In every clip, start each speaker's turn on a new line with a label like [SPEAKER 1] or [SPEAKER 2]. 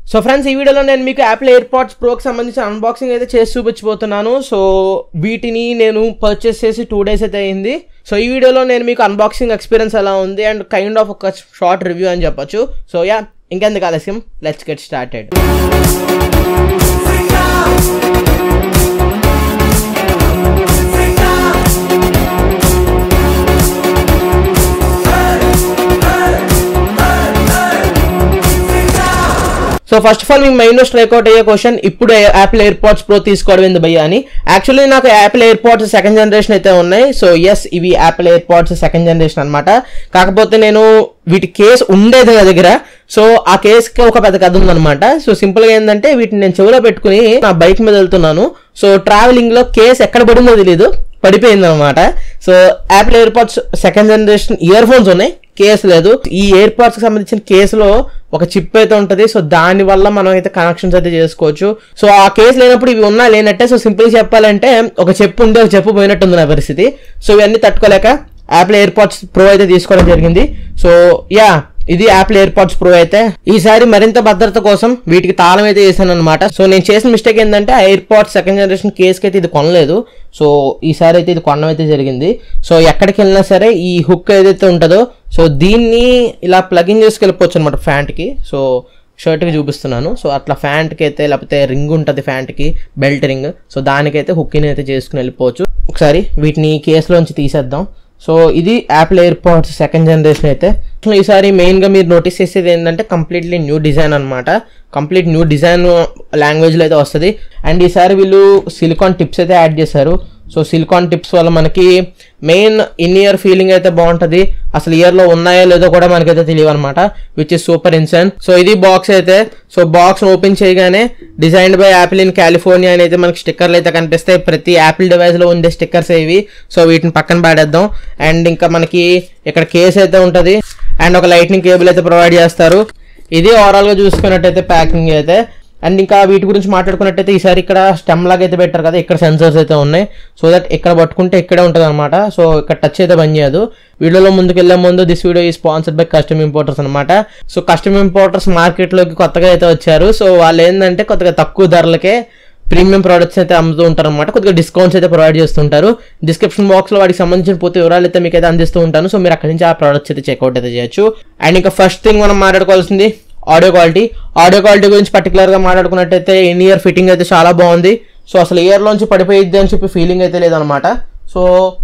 [SPEAKER 1] so friends ఈ వీడియోలో నేను మీకు యాపిల్ ఎయిర్పాడ్స్ ప్రోకి సంబంధించిన అన్బాక్సింగ్ అయితే చేసి చూపించబోతున్నాను సో వీటిని నేను పర్చేస్ చేసి టూ డేస్ అయితే అయింది సో ఈ వీడియోలో నేను మీకు అన్బాక్సింగ్ ఎక్స్పీరియన్స్ ఎలా ఉంది అండ్ కైండ్ ఆఫ్ ఒక షార్ట్ రివ్యూ అని చెప్పొచ్చు సో యా ఇంకెందుకు ఆలస్యం let's get started so first of all మీకు మైండ్ లో స్ట్రైక్ అవుట్ అయ్యే క్వశ్చన్ ఇప్పుడు యాపిల్ ఎయిర్పాడ్స్ ప్రో తీసుకోవడం ఏంది భయ్య అని యాక్చువల్లీ నాకు యాపిల్ ఎయిర్పాడ్స్ సెకండ్ జనరేషన్ అయితే ఉన్నాయి సో ఎస్ ఇవి యాపిల్ ఎయిర్పాడ్స్ సెకండ్ జనరేషన్ అనమాట కాకపోతే నేను వీటి కేస్ ఉండేది నా దగ్గర సో ఆ కేసుకి ఒక పెద్ద కథ ఉందన్నమాట సో సింపుల్ గా ఏంటంటే వీటిని నేను చెవిలో పెట్టుకుని నా బైక్ మీద వెళ్తున్నాను సో ట్రావెలింగ్ లో కేస్ ఎక్కడ పడిందో తెలియదు పడిపోయింది అనమాట so Apple AirPods second generation earphones ఉన్నాయి కేస్ లేదు ఈ ఎయిర్పాడ్స్ కి సంబంధించిన కేసులో ఒక చిప్ అయితే ఉంటది సో దాని వల్ల మనం అయితే కనెక్షన్స్ అయితే చేసుకోవచ్చు సో ఆ కేసు లేనప్పుడు ఇవి ఉన్నా లేనట్టే సో సింపుల్ చెప్పాలంటే ఒక చెప్పు ఉండి ఒక చెప్పు పోయినట్టుంది నా పరిస్థితి సో ఇవన్నీ తట్టుకోలేక యాపిల్ ఎయిర్పాడ్స్ ప్రో అయితే తీసుకోవడం జరిగింది సో యా ఇది యాపిల్ ఎయిర్పాడ్స్ ప్రో అయితే ఈసారి మరింత భద్రత కోసం వీటికి తాళం అయితే వేసాను అనమాట సో నేను చేసిన మిస్టేక్ ఏంటంటే ఆ ఎయిర్పాడ్స్ సెకండ్ జనరేషన్ కేస్కి అయితే ఇది కొనలేదు సో ఈసారి అయితే ఇది కొనడం అయితే జరిగింది సో ఎక్కడికి వెళ్ళినా సరే ఈ హుక్ ఏదైతే ఉంటుందో సో దీన్ని ఇలా ప్లగిన్ చేసుకెళ్ళిపోవచ్చు అనమాట ఫ్యాంట్కి సో షర్ట్కి చూపిస్తున్నాను సో అట్లా ఫ్యాంట్కి అయితే లేకపోతే రింగ్ ఉంటుంది ఫ్యాంట్కి బెల్ట్ రింగ్ సో దానికైతే హుక్కిని అయితే చేసుకుని వెళ్ళిపోవచ్చు ఒకసారి వీటిని కేసులోంచి తీసేద్దాం సో ఇది యాపిల్ ఎయిర్పాడ్స్ సెకండ్ జనరేషన్ అయితే ఈసారి మెయిన్గా మీరు నోటీస్ చేసేది ఏంటంటే కంప్లీట్లీ న్యూ డిజైన్ అనమాట కంప్లీట్ న్యూ డిజైన్ లాంగ్వేజ్లో అయితే వస్తుంది అండ్ ఈసారి వీళ్ళు సిలికాన్ టిప్స్ అయితే యాడ్ చేశారు సో సిలికాన్ టిప్స్ వల్ల మనకి మెయిన్ ఇన్ ఇయర్ ఫీలింగ్ అయితే బాగుంటుంది అసలు ఇయర్లో ఉన్నాయో లేదో కూడా మనకైతే తెలియదు అనమాట which is super insane so ఇది బాక్స్ అయితే సో బాక్స్ ఓపెన్ చేయగానే designed by Apple in California అని అయితే మనకి స్టిక్కర్లు అయితే కనిపిస్తాయి ప్రతి యాపిల్ డివైస్లో ఉండే స్టిక్కర్స్ ఇవి సో వీటిని పక్కన పాడేద్దాం అండ్ ఇంకా మనకి ఇక్కడ కేస్ అయితే ఉంటుంది అండ్ ఒక లైట్నింగ్ కేబుల్ అయితే ప్రొవైడ్ చేస్తారు ఇది ఓవరాల్గా చూసుకున్నట్టయితే ప్యాకింగ్ అయితే అండ్ ఇంకా వీటి గురించి మాట్లాడుకున్నట్టయితే ఈసారి ఇక్కడ స్టెమ్ లాగా అయితే పెట్టారు కదా ఇక్కడ సెన్సర్స్ అయితే ఉన్నాయి సో దట్ ఇక్కడ పట్టుకుంటే ఇక్కడే ఉంటుంది అనమాట సో ఇక్కడ టచ్ అయితే పని చేయదు వీడియోలో ముందుకు వెళ్ళే ముందు దిస్ వీడియో ఈ స్పాన్సర్డ్ బై కస్టమ్ ఇంపోర్టర్స్ అనమాట సో కస్టమ్ ఇంపోర్టర్స్ మార్కెట్లోకి కొత్తగా అయితే వచ్చారు సో వాళ్ళు ఏంటంటే కొత్తగా తక్కువ ధరలకే ప్రీమియం ప్రోడక్ట్స్ అయితే అమ్ముతూ ఉంటారు అనమాట కొద్దిగా డిస్కౌంట్స్ అయితే ప్రొవైడ్ చేస్తుంటారు డిస్క్రిప్షన్ బాక్స్లో వాటికి సంబంధించిన పూర్తి వివరాలు అయితే మీకు అయితే అందిస్తూ ఉంటాను సో మీరు అక్కడి నుంచి ఆ ప్రోడక్ట్స్ అయితే చెక్అవుట్ అయితే చేయొచ్చు అండ్ ఇంకా ఫస్ట్ థింగ్ మనం మాట్లాడుకోవాల్సింది ఆడియో క్వాలిటీ ఆడియో క్వాలిటీ గురించి పర్టికులర్గా మాట్లాడుకున్నట్టయితే ఇన్ ఇయర్ ఫిట్టింగ్ అయితే చాలా బాగుంది సో అసలు ఇయర్లోంచి పడిపోయిద్ది అని చెప్పి ఫీలింగ్ అయితే లేదనమాట సో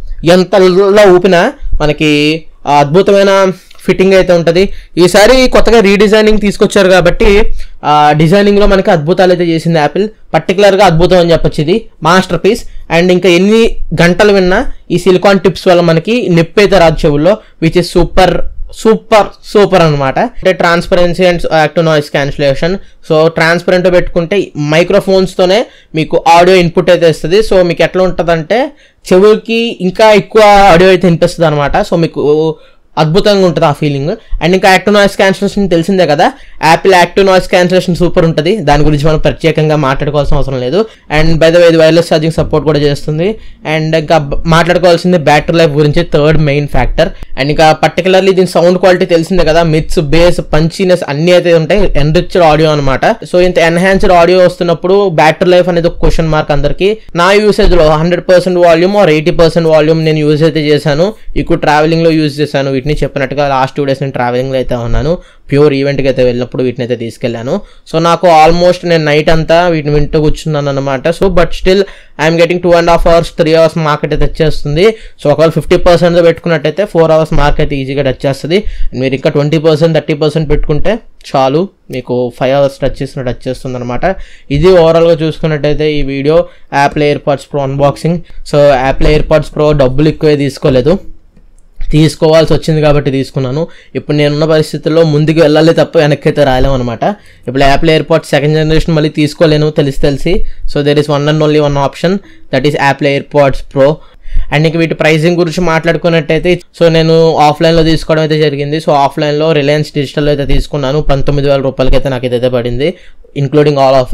[SPEAKER 1] ఎంత ఊపినా మనకి అద్భుతమైన ఫిట్టింగ్ అయితే ఉంటుంది ఈసారి కొత్తగా రీడిజైనింగ్ తీసుకొచ్చారు కాబట్టి ఆ డిజైనింగ్లో మనకి అద్భుతాలు అయితే చేసింది యాపిల్ పర్టికులర్గా అద్భుతం అని చెప్పొచ్చు ఇది మాస్టర్ పీస్ అండ్ ఇంకా ఎన్ని గంటలు విన్నా ఈ సిలికాన్ టిప్స్ వల్ల మనకి నొప్పి అయితే రాదు చెవుల్లో which is super super super అనమాట అంటే transparency and active noise cancellation so transparent పెట్టుకుంటే మైక్రోఫోన్స్తోనే మీకు ఆడియో ఇన్పుట్ అయితే ఇస్తుంది సో మీకు ఎట్లా ఉంటుందంటే చెవులకి ఇంకా ఎక్కువ ఆడియో అయితే వినిపిస్తుంది అనమాట సో మీకు అద్భుతంగా ఉంటుంది ఆ ఫీలింగ్ అండ్ ఇంకా యాక్టివ్ నాయిస్ క్యాన్సిలేషన్ తెలిసిందే కదా Apple active noise cancellation super ఉంటుంది దాని గురించి మనం ప్రత్యేకంగా మాట్లాడుకోవాల్సిన అవసరం లేదు and by the way wireless charging support కూడా చేస్తుంది అండ్ ఇంకా మాట్లాడుకోవాల్సింది బ్యాటరీ లైఫ్ గురించి థర్డ్ మెయిన్ ఫ్యాక్టర్ అండ్ ఇంకా పర్టికులర్లీ దీని సౌండ్ క్వాలిటీ తెలిసిందే కదా మిత్స్ బేస్ పంచీనెస్ అన్ని అయితే ఉంటాయి ఎన్రిచ్డ్ ఆడియో అనమాట సో ఇంత ఎన్హాన్స్డ్ ఆడియో వస్తున్నప్పుడు బ్యాటరీ లైఫ్ అనేది ఒక క్వశ్చన్ మార్క్ అందరికి నా యూసేజ్ లో hundred percent volume or eighty percent volume నేను యూజ్ అయితే చేశాను ఎక్కువ ట్రావెలింగ్ లో యూజ్ చేశాను వీటిని చెప్పినట్టుగా లాస్ట్ టూ డేస్ నేను ట్రావెలింగ్లో అయితే ఉన్నాను ప్యూర్ ఈవెంట్కి అయితే వెళ్ళినప్పుడు వీటిని అయితే తీసుకెళ్ళాను సో నాకు ఆల్మోస్ట్ నేను నైట్ అంతా వీటిని వింటూ కూర్చున్నాను అనమాట so but still I'm getting two and half hours three hours market అయితే వచ్చేస్తుంది సో ఒకవేళ ఫిఫ్టీ పర్సెంట్ పెట్టుకున్నట్టయితే ఫోర్ అవర్స్ మార్క్ అయితే ఈజీగా టచ్ చేస్తుంది మీరు ఇంకా ట్వంటీ పర్సెంట్ థర్టీ పర్సెంట్ పెట్టుకుంటే చాలు మీకు ఫైవ్ అవర్స్ టచ్ చేసిన టచ్ చేస్తుంది అనమాట ఇది ఓవరాల్గా చూసుకున్నట్టయితే ఈ video Apple AirPods Pro unboxing so Apple AirPods Pro డబ్బులు ఎక్కువే తీసుకోలేదు తీసుకోవాల్సి వచ్చింది కాబట్టి తీసుకున్నాను ఇప్పుడు నేనున్న పరిస్థితుల్లో ముందుకు వెళ్ళాలి తప్ప వెనక్కి అయితే రాలేము అనమాట ఇప్పుడు యాపిల్ ఎయిర్పాడ్ సెకండ్ జనరేషన్ మళ్ళీ తీసుకోలేను తెలిసి తెలిసి so there is one and only one option that is Apple AirPods Pro and ఇంక వీటి ప్రైసింగ్ గురించి మాట్లాడుకున్నట్టయితే సో నేను ఆఫ్లైన్లో తీసుకోవడం అయితే జరిగింది సో ఆఫ్లైన్లో రిలయన్స్ డిజిటల్ అయితే తీసుకున్నాను పంతొమ్మిది వేల రూపాయలకి అయితే నాకు ఇదైతే పడింది ఇంక్లూడింగ్ ఆల్ ఆఫర్స్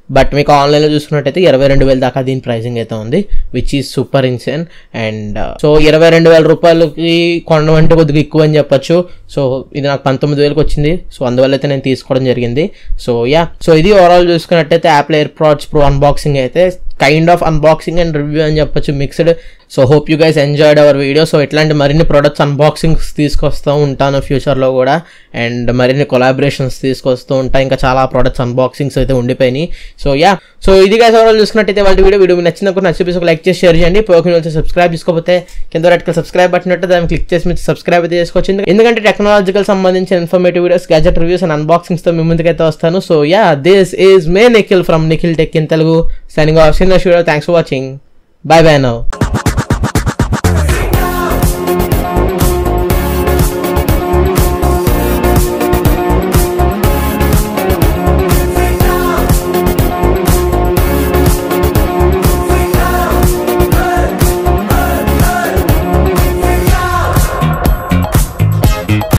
[SPEAKER 1] బట్ మీకు ఆన్లైన్లో చూసుకున్నట్టయితే ఇరవై రెండు వేల దాకా దీని ప్రైసింగ్ అయితే ఉంది which is super insane and so ఇరవై రెండు వేల రూపాయలకి కొనడం అంటే కొద్దిగా ఎక్కువ అని చెప్పొచ్చు సో ఇది నాకు పంతొమ్మిది వేలకు వచ్చింది సో అందువల్ల అయితే నేను తీసుకోవడం జరిగింది సో యా సో ఇది ఓవరాల్ చూసుకున్నట్టయితే Apple AirPods Pro unboxing అయితే kind of unboxing and review అని చెప్పొచ్చు mixed so hope you guys enjoyed our video so ఇట్లాంటి మరిన్ని ప్రొడక్ట్స్ అన్బాక్సింగ్స్ తీసుకొస్తూ ఉంటాను ఫ్యూచర్లో కూడా అండ్ మరిన్ని కొలాబరేషన్స్ తీసుకొస్తూ ఉంటాయి ఇంకా చాలా ప్రొడక్ట్స్ అన్బాక్సింగ్స్ అయితే ఉండిపోయినాయి సో యా సో ఇది గైస్ ఓవరాల్ చూసుకున్నట్టయితే వాళ్ళ వీడియో వీడియో మీకు నచ్చినప్పుడు నచ్చి ఒక లైక్ చేసి షేర్ చేయండి పోకిన వచ్చి సబ్స్క్రైబ్ చేసుకోకపోతే కింద రెడ్ కలర్ సబ్స్క్రైబ్ బటన్ ఉంటే దాన్ని క్లిక్ చేసి మీరు సబ్స్క్రైబ్ అయితే చేసుకోవచ్చు ఎందుకంటే- ఎందుకంటే టెక్నాలజికల్ సంబంధించిన informative videos gadget reviews and అన్బాక్సింగ్స్తో మీ ముందుకైతే వస్తాను so yeah this is me Nikhil from Nikhil tech in Telugu signing off సిన్ video thanks for watching bye bye now